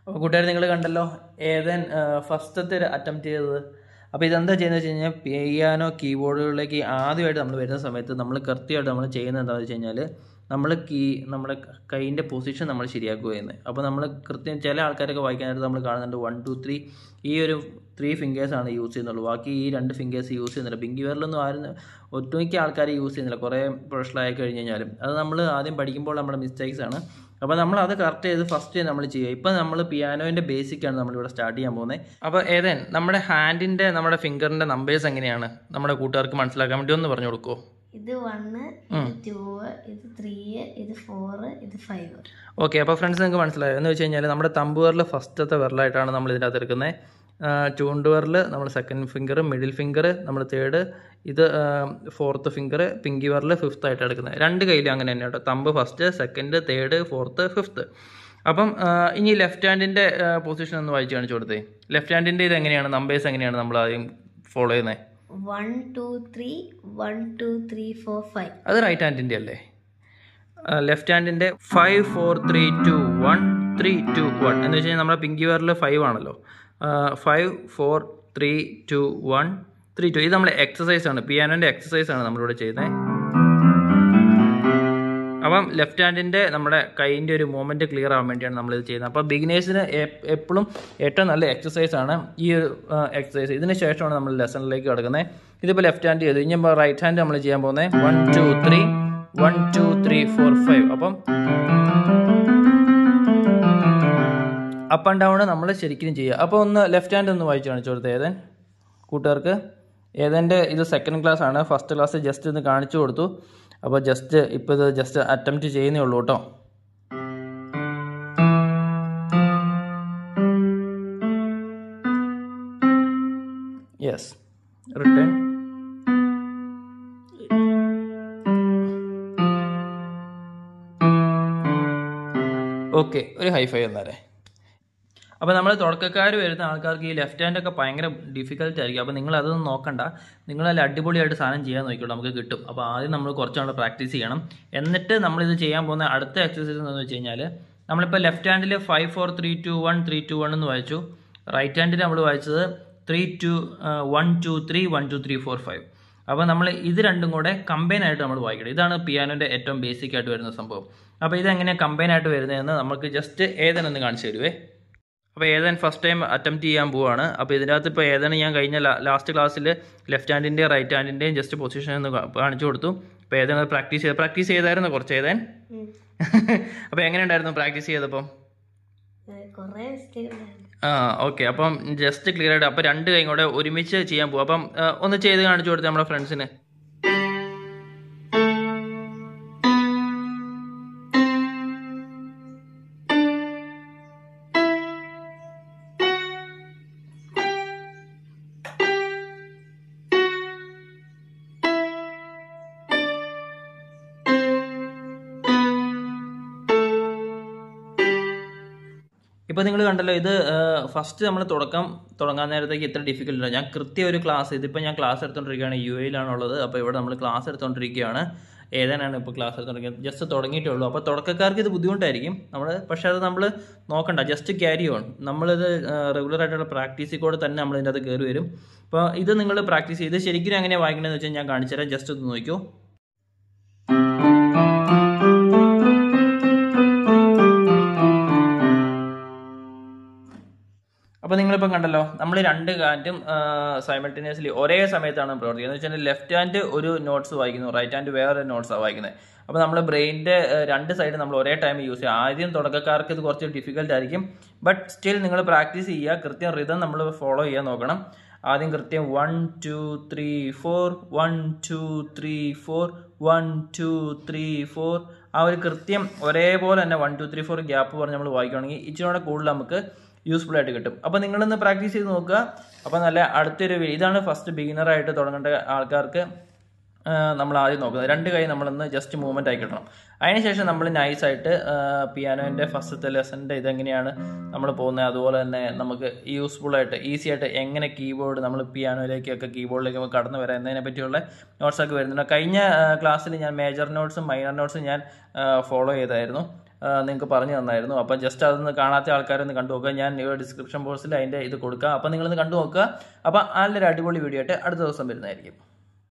അപ്പോൾ കൂട്ടുകാർ നിങ്ങൾ കണ്ടല്ലോ ഏതൻ ഫസ്റ്റത്തെ അറ്റംപ്റ്റ് ചെയ്തത് അപ്പോൾ ഇതെന്താ ചെയ്യുന്നത് വെച്ച് കഴിഞ്ഞാൽ പിയാനോ കീബോർഡുകളിലേക്ക് ആദ്യമായിട്ട് നമ്മൾ വരുന്ന സമയത്ത് നമ്മൾ കൃത്യമായിട്ട് നമ്മൾ ചെയ്യുന്നത് എന്താണെന്ന് വെച്ച് കഴിഞ്ഞാൽ നമ്മൾ കീ നമ്മുടെ കൈയിൻ്റെ പൊസിഷൻ നമ്മൾ ശരിയാക്കുക ചെയ്യുന്നത് അപ്പോൾ നമ്മൾ കൃത്യം ചില ആൾക്കാരൊക്കെ വായിക്കാനായിട്ട് നമ്മൾ കാണുന്നുണ്ട് വൺ ടു ത്രീ ഈ ഒരു ത്രീ ഫിംഗേഴ്സാണ് യൂസ് ചെയ്യുന്നുള്ളൂ ബാക്കി ഈ രണ്ട് ഫിംഗേഴ്സ് യൂസ് ചെയ്യുന്നില്ല പിങ്കി വിരലൊന്നും ആരും ഒട്ടുമിക്ക ആൾക്കാർ യൂസ് ചെയ്യുന്നില്ല കുറേ പ്രൊഫഷണലായി കഴിഞ്ഞ് കഴിഞ്ഞാലും അത് നമ്മൾ ആദ്യം പഠിക്കുമ്പോൾ നമ്മുടെ മിസ്റ്റേക്സ് ആണ് അപ്പോൾ നമ്മൾ അത് കറക്റ്റ് ചെയ്ത് ഫസ്റ്റ് നമ്മൾ ചെയ്യുക ഇപ്പം നമ്മൾ പിയാനോൻ്റെ ബേസിക്കാണ് നമ്മളിവിടെ സ്റ്റാർട്ട് ചെയ്യാൻ പോകുന്നത് അപ്പോൾ ഏതേൻ നമ്മുടെ ഹാൻഡിൻ്റെ നമ്മുടെ ഫിംഗറിൻ്റെ നമ്പേഴ്സ് എങ്ങനെയാണ് നമ്മുടെ കൂട്ടുകാർക്ക് മനസ്സിലാക്കാൻ വേണ്ടി ഒന്ന് പറഞ്ഞു കൊടുക്കുമോ ഇത് വണ്ണ് ഇത് ടൂ ഇത് ത്രീ ഇത് ഫോറ് ഇത് ഫൈവ് ഓക്കെ അപ്പോൾ ഫ്രണ്ട്സ് നിങ്ങൾക്ക് മനസ്സിലായോ എന്ന് വെച്ച് കഴിഞ്ഞാൽ നമ്മുടെ തമ്പ് വിരൽ ഫസ്റ്റത്തെ വിരലായിട്ടാണ് നമ്മൾ ഇതിനകത്ത് എടുക്കുന്നത് ചൂണ്ട് വിരൽ നമ്മൾ സെക്കൻഡ് ഫിംഗർ മിഡിൽ ഫിംഗർ നമ്മൾ തേർഡ് ഇത് ഫോർത്ത് ഫിംഗർ പിങ്കി വിരൽ ഫിഫ്ത്ത് ആയിട്ട് എടുക്കുന്നത് രണ്ട് കയ്യിലും അങ്ങനെ തന്നെ കേട്ടോ thumb first second third fourth fifth അപ്പം ആ, ഇനി ലെഫ്റ്റ് ഹാൻഡിൻ്റെ പൊസിഷൻ ഒന്ന് വായിച്ച് കാണിച്ചു കൊടുത്തേ ലെഫ്റ്റ് ഹാൻഡിൻ്റെ ഇത് എങ്ങനെയാണ് നമ്പേഴ്സ് എങ്ങനെയാണ് നമ്മൾ ആദ്യം ഫോളോ ചെയ്യുന്നത് one two three one two three four five അത് റൈറ്റ് ഹാൻഡിൻ്റെ അല്ലേ ലെഫ്റ്റ് ഹാൻഡിൻ്റെ five four three two one three two one എന്ന് വെച്ച് കഴിഞ്ഞാൽ നമ്മുടെ പിങ്കി വേറിൽ ഫൈവ് ആണല്ലോ five four three two one three two ഇത് നമ്മൾ എക്സസൈസ് ആണ് പിയാനോൻ്റെ എക്സസൈസ് ആണ് നമ്മളിവിടെ ചെയ്യുന്നത് അപ്പം ലെഫ്റ്റ് ഹാൻഡിൻ്റെ നമ്മുടെ കൈയിൻ്റെ ഒരു മൂവ്മെൻറ്റ് ക്ലിയർ ആവാൻ വേണ്ടിയാണ് നമ്മളിത് ചെയ്യുന്നത് അപ്പോൾ ബിഗിനേഴ്സിന് എപ്പോഴും ഏറ്റവും നല്ല എക്സസൈസ് ആണ് ഈ ഒരു എക്സസൈസ് ഇതിന് ശേഷമാണ് നമ്മൾ ലെസണിലേക്ക് കിടക്കുന്നത് ഇതിപ്പോൾ ലെഫ്റ്റ് ഹാൻഡ് ചെയ്തു ഇനി റൈറ്റ് ഹാൻഡ് നമ്മൾ ചെയ്യാൻ പോകുന്നത് one two three one two three four five അപ്പം അപ്പ് ആൻഡ് ഡൗൺ നമ്മൾ ശരിക്കും ചെയ്യുക അപ്പോൾ ഒന്ന് ലെഫ്റ്റ് ഹാൻഡ് ഒന്ന് വായിച്ച് കാണിച്ചു കൊടുത്തത് ഏതൻ കൂട്ടുകാർക്ക് ഏതെൻ്റെ ഇത് സെക്കൻഡ് ക്ലാസ് ആണ് ഫസ്റ്റ് ക്ലാസ് ജസ്റ്റ് ഒന്ന് കാണിച്ചു കൊടുത്തു അപ്പോൾ ജസ്റ്റ് ഇപ്പോൾ ഇത് ജസ്റ്റ് അറ്റംപ്റ്റ് ചെയ്യുന്നേ ഉള്ളൂ കേട്ടോ യെസ് റിട്ടേൺ ഓക്കെ ഒരു ഹൈഫൈ എന്നാലേ അപ്പോൾ നമ്മൾ തുടക്കക്കാർ വരുന്ന ആൾക്കാർക്ക് ഈ ലെഫ്റ്റ് ഹാൻഡ് ഒക്കെ ഭയങ്കര ഡിഫിക്കൽട്ട് ആയിരിക്കും അപ്പോൾ നിങ്ങൾ അതൊന്നും നോക്കണ്ട നിങ്ങൾ നല്ല അടിപൊളിയായിട്ട് സാധനം ചെയ്യാൻ നോക്കിക്കോളൂ നമുക്ക് കിട്ടും അപ്പോൾ ആദ്യം നമ്മൾ കുറച്ച് നാൾ പ്രാക്ടീസ് ചെയ്യണം എന്നിട്ട് നമ്മളിത് ചെയ്യാൻ പോകുന്ന അടുത്ത എക്സസൈസ് എന്ന് വെച്ച് കഴിഞ്ഞാൽ നമ്മളിപ്പോൾ ലെഫ്റ്റ് ഹാൻഡിൽ five four three two one three two one എന്ന് വായിച്ചു റൈറ്റ് ഹാൻഡിൽ നമ്മൾ വായിച്ചത് three two one two three one two three four five അപ്പോൾ നമ്മൾ ഇത് രണ്ടും കൂടെ കമ്പൈൻ ആയിട്ട് നമ്മൾ വായിക്കണം ഇതാണ് പിയാനോൻ്റെ ഏറ്റവും ബേസിക് ആയിട്ട് വരുന്ന സംഭവം അപ്പോൾ ഇതെങ്ങനെയാണ് കമ്പൈൻ ആയിട്ട് വരുന്നതെന്ന് നമുക്ക് ജസ്റ്റ് ഏതെന്നൊന്ന് കാണിച്ചു തരുവേ അപ്പോൾ ഏതൻ ഫസ്റ്റ് ടൈം അറ്റംപ്റ്റ് ചെയ്യാൻ പോവാണ് അപ്പോൾ ഇതിനകത്ത് ഇപ്പോൾ ഏതാണ് ഞാൻ കഴിഞ്ഞ ലാസ്റ്റ് ക്ലാസ്സിൽ ലെഫ്റ്റ് ഹാൻഡിൻ്റെയും റൈറ്റ് ഹാൻഡിൻ്റെയും ജസ്റ്റ് പൊസിഷൻ ഒന്ന് കാ- കാണിച്ചു കൊടുത്തു അപ്പോൾ ഏതാണ് പ്രാക്ടീസ് ചെയ്ത് പ്രാക്ടീസ് ചെയ്തായിരുന്നു കുറച്ച് ഏതൻ അപ്പോൾ എങ്ങനെയുണ്ടായിരുന്നു പ്രാക്ടീസ് ചെയ്തപ്പം കുറേ മിസ്റ്റേക്ക് ഉണ്ടായിരുന്നു ആ ഓക്കെ അപ്പം ജസ്റ്റ് ക്ലിയർ ആയിട്ട് അപ്പോൾ രണ്ട് കൈ കൂടെ ഒരുമിച്ച് ചെയ്യാൻ പോകും അപ്പം ആ, ഒന്ന് ചെയ്ത് കാണിച്ചു കൊടുത്തേ നമ്മുടെ ഫ്രണ്ട്സിന് ഇപ്പോൾ നിങ്ങൾ കണ്ടല്ലോ ഇത് ഫസ്റ്റ് നമ്മൾ തുടക്കം തുടങ്ങാൻ നേരത്തേക്ക് ഇത്ര ഡിഫിക്കൽട്ട് ഉണ്ട് ഞാൻ കൃത്യം ഒരു ക്ലാസ് ഇതിപ്പോൾ ഞാൻ ക്ലാസ് എടുത്തുകൊണ്ടിരിക്കുകയാണ് യു എയിലാണുള്ളത് അപ്പോൾ ഇവിടെ നമ്മൾ ക്ലാസ് എടുത്തുകൊണ്ടിരിക്കുകയാണ് ഏതാനാണ് ഇപ്പോൾ ക്ലാസ് എടുത്തുകൊണ്ടിരിക്കുന്നത് ജസ്റ്റ് തുടങ്ങിയിട്ടേ ഉള്ളൂ അപ്പോൾ തുടക്കക്കാർക്ക് ഇത് ബുദ്ധിമുട്ടായിരിക്കും നമ്മൾ പക്ഷേ അത് നമ്മൾ നോക്കണ്ട ജസ്റ്റ് ക്യാരി ഓൺ നമ്മളിത് റെഗുലർ ആയിട്ടുള്ള പ്രാക്ടീസിൽ കൂടെ തന്നെ നമ്മൾ ഇതിൻ്റെ അത് കയറി വരും അപ്പോൾ ഇത് നിങ്ങൾ പ്രാക്ടീസ് ചെയ്ത് ശരിക്കും എങ്ങനെയാണ് വായിക്കണമെന്ന് വെച്ചാൽ ഞാൻ കാണിച്ചു തരാം ജസ്റ്റ് ഒന്ന് നോക്കിയോ അപ്പോൾ നിങ്ങളിപ്പം കണ്ടല്ലോ നമ്മൾ രണ്ട് ഹാൻഡും സൈമൾട്ടേനിയസ്ലി ഒരേ സമയത്താണ് പ്രവർത്തിക്കുന്നത് എന്ന് വെച്ചാൽ ലെഫ്റ്റ് ഹാൻഡ് ഒരു നോട്ട്സ് വായിക്കുന്നു റൈറ്റ് ഹാൻഡ് വേറെ നോട്ട്സാണ് വായിക്കുന്നത് അപ്പോൾ നമ്മൾ ബ്രെയിനിൻ്റെ രണ്ട് സൈഡ് നമ്മൾ ഒരേ ടൈം യൂസ് ചെയ്യുക ആദ്യം തുടക്കക്കാർക്ക് ഇത് കുറച്ച് ഡിഫിക്കൽട്ട് ആയിരിക്കും ബട്ട് സ്റ്റിൽ നിങ്ങൾ പ്രാക്ടീസ് ചെയ്യുക കൃത്യം റിതം നമ്മൾ ഫോളോ ചെയ്യാൻ നോക്കണം ആദ്യം കൃത്യം one two three four one two three four one two three four ആ ഒരു കൃത്യം ഒരേപോലെ തന്നെ one two three four gap പറഞ്ഞ് നമ്മൾ വായിക്കുകയാണെങ്കിൽ ഇച്ചിരി കൂടുതൽ നമുക്ക് യൂസ്ഫുൾ ആയിട്ട് കിട്ടും അപ്പോൾ നിങ്ങളൊന്ന് പ്രാക്ടീസ് ചെയ്ത് നോക്കുക അപ്പോൾ നല്ല അടുത്തൊരു വീ- ഇതാണ് ഫസ്റ്റ് ബിഗിനറായിട്ട് തുടങ്ങേണ്ട ആൾക്കാർക്ക് ആ, നമ്മൾ ആദ്യം നോക്കുന്നത് രണ്ട് കൈ നമ്മളൊന്ന് ജസ്റ്റ് മൂവ്മെൻ്റ് ആയി കിട്ടണം അതിനുശേഷം നമ്മൾ നൈസായിട്ട് പിയാനോൻ്റെ ഫസ്റ്റത്തെ ലെസൻ്റെ ഇതെങ്ങനെയാണ് നമ്മൾ പോകുന്നത് അതുപോലെ തന്നെ നമുക്ക് യൂസ്ഫുൾ ആയിട്ട് ഈസി ആയിട്ട് എങ്ങനെ കീബോർഡ് നമ്മൾ പിയാനോയിലേക്കൊക്കെ കീബോർഡിലേക്ക് നമുക്ക് കടന്നു വരാം എന്നതിനെ പറ്റിയുള്ള നോട്ട്സൊക്കെ വരുന്നുണ്ട് കഴിഞ്ഞ ക്ലാസ്സിൽ ഞാൻ മേജർ നോട്ട്സും മൈനർ നോട്ട്സും ഞാൻ ഫോളോ ചെയ്തായിരുന്നു നിങ്ങൾക്ക് പറഞ്ഞു തന്നായിരുന്നു അപ്പം ജസ്റ്റ് അതൊന്ന് കാണാത്ത ആൾക്കാരൊന്ന് കണ്ടു നോക്കുക ഞാൻ ഡിസ്ക്രിപ്ഷൻ ബോക്സിൽ അതിൻ്റെ ഇത് കൊടുക്കാം അപ്പം നിങ്ങളൊന്ന് കണ്ടു നോക്കുക അപ്പം നല്ലൊരു അടിപൊളി വീഡിയോ ആയിട്ട് അടുത്ത ദിവസം വരുന്നതായിരിക്കും